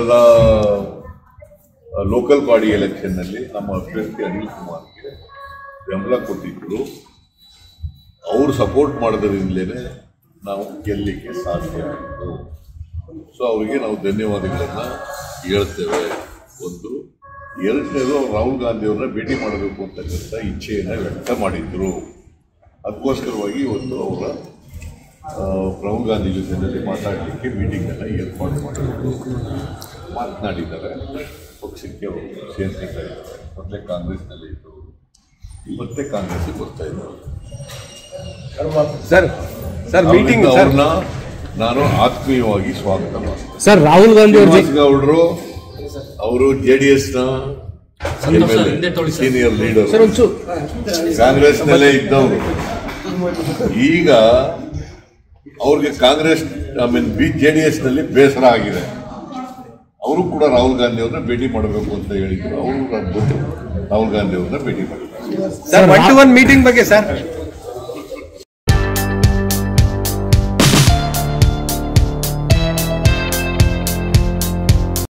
ಕಳೆದ local body election ನಲ್ಲಿ ನಮ್ಮ ಅಭ್ಯರ್ಥಿ ಅನಿಲ್ ಕುಮಾರ್ಗೆ ಬೆಂಬಲ ಕೊಟ್ಟಿದ್ರು ಅವ್ರು ಸಪೋರ್ಟ್ ಮಾಡೋದ್ರಿಂದಲೇ ನಾವು ಗೆಲ್ಲಿಕ್ಕೆ ಸಾಧ್ಯ ಆಯಿತು ಸೊ ಅವರಿಗೆ ನಾವು ಧನ್ಯವಾದಗಳನ್ನ ಹೇಳ್ತೇವೆ ಒಂದು ಎರಡನೇದು ಅವ್ರು ರಾಹುಲ್ ಗಾಂಧಿ ಅವ್ರನ್ನ ಭೇಟಿ ಮಾಡಬೇಕು ಅಂತಕ್ಕಂಥ ಇಚ್ಛೆಯನ್ನ ವ್ಯಕ್ತ ಮಾಡಿದ್ರು ಅದಕ್ಕೋಸ್ಕರವಾಗಿ ಇವತ್ತು ಅವರ ಆ, ರಾಹುಲ್ ಗಾಂಧಿ ಜೊತೆಯಲ್ಲಿ ಮಾತಾಡಲಿಕ್ಕೆ ಮೀಟಿಂಗ್ ಅನ್ನ ಏರ್ಪಾಡು ಮಾಡಿದ್ರು ಮಾತನಾಡಿದ್ದಾರೆ ಪಕ್ಷಕ್ಕೆ ಅವರು ಸೇರ್ಕೊತಾ ಇದ್ದಾರೆ ಮೊದಲೇ ಕಾಂಗ್ರೆಸ್ನಲ್ಲಿ ಇದ್ದು ಮತ್ತೆ ಕಾಂಗ್ರೆಸ್ಗೆ ಬರ್ತಾ ಇದ್ದಾರೆ ಸರ್ ಸರ್ ಮೀಟಿಂಗ್ ಆದ್ದರಿಂದ ಸರ್ ಅವ್ರನ್ನ ನಾನು ಆತ್ಮೀಯವಾಗಿ ಸ್ವಾಗತ ಮಾಡ್ತೇನೆ ಸರ್ ರಾಹುಲ್ ಗಾಂಧಿ ಅವ್ರ ಶ್ರೀನಿವಾಸ್ ಗೌಡರು ಅವರು ಜೆಡಿಎಸ್ ನ ಸೀನಿಯರ್ ಲೀಡರ್ ಸರ್ ಒಂಚೂರು ಕಾಂಗ್ರೆಸ್ ನಲ್ಲೇ ಇದ್ದವರು ಈಗ ಅವ್ರಿಗೆ Congress I mean B JDS ನಲ್ಲಿ ಬೇಸರ ಆಗಿದೆ ಅವರು ಕೂಡ ರಾಹುಲ್ ಗಾಂಧಿ ಅವ್ರನ್ನ ಭೇಟಿ ಮಾಡಬೇಕು ಅಂತ ಹೇಳಿದ್ರು ಅವರು ಬಂದು ರಾಹುಲ್ ಗಾಂಧಿ ಅವ್ರನ್ನ ಭೇಟಿ ಮಾಡಿದ್ದಾರೆ sir one to one meeting ಬಗ್ಗೆ ಸರ್